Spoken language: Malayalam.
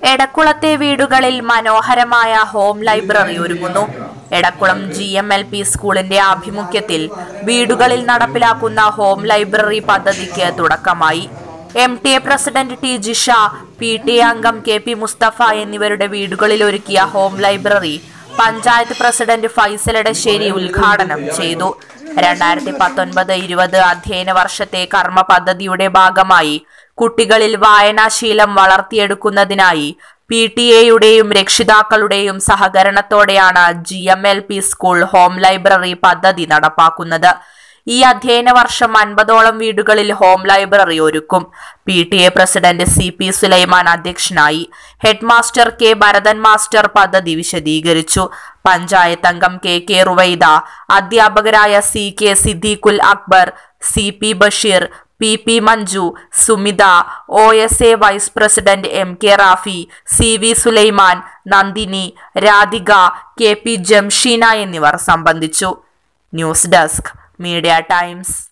എടക്കുളത്തെ വീടുകളിൽ മനോഹരമായ ഹോം ലൈബ്രറി ഒരുങ്ങുന്നു Edakkulam G M L P സ്കൂളിന്റെ ആഭിമുഖ്യത്തിൽ വീടുകളിൽ നടപ്പിലാക്കുന്ന ഹോം ലൈബ്രറി പദ്ധതിക്ക് തുടക്കമായി M T A president T Jisha P T A അംഗം കെ പി മുസ്തഫ എന്നിവരുടെ വീടുകളിൽ ഒരുക്കിയ home library panchayat president Faisal Edassery ഉദ്ഘാടനം ചെയ്തു രണ്ടായിരത്തി പത്തൊൻപത് ഇരുപത് അധ്യയന വർഷത്തെ കർമ്മ പദ്ധതിയുടെ ഭാഗമായി കുട്ടികളിൽ വായനാശീലം വളർത്തിയെടുക്കുന്നതിനായി പി ടി എയുടെയും രക്ഷിതാക്കളുടെയും സഹകരണത്തോടെയാണ് G M L P school home library പദ്ധതി നടപ്പാക്കുന്നത് ഈ അധ്യയന വർഷം അൻപതോളം വീടുകളിൽ ഹോം ലൈബ്രറി ഒരുക്കും P T A president C P Sulaiman അധ്യക്ഷനായി head master K Bharathan master പദ്ധതി വിശദീകരിച്ചു പഞ്ചായത്ത് അംഗം കെ കെ റുവൈദ അധ്യാപകരായ C K Siddiqul Akbar C P Basheer P P Manju Sumitha O S A vice president M K Rafi C V Sulaiman Nandini Radhika K P Jamsheena എന്നിവർ സംബന്ധിച്ചു ന്യൂസ് ഡെസ്ക് മീഡിയ ടൈംസ്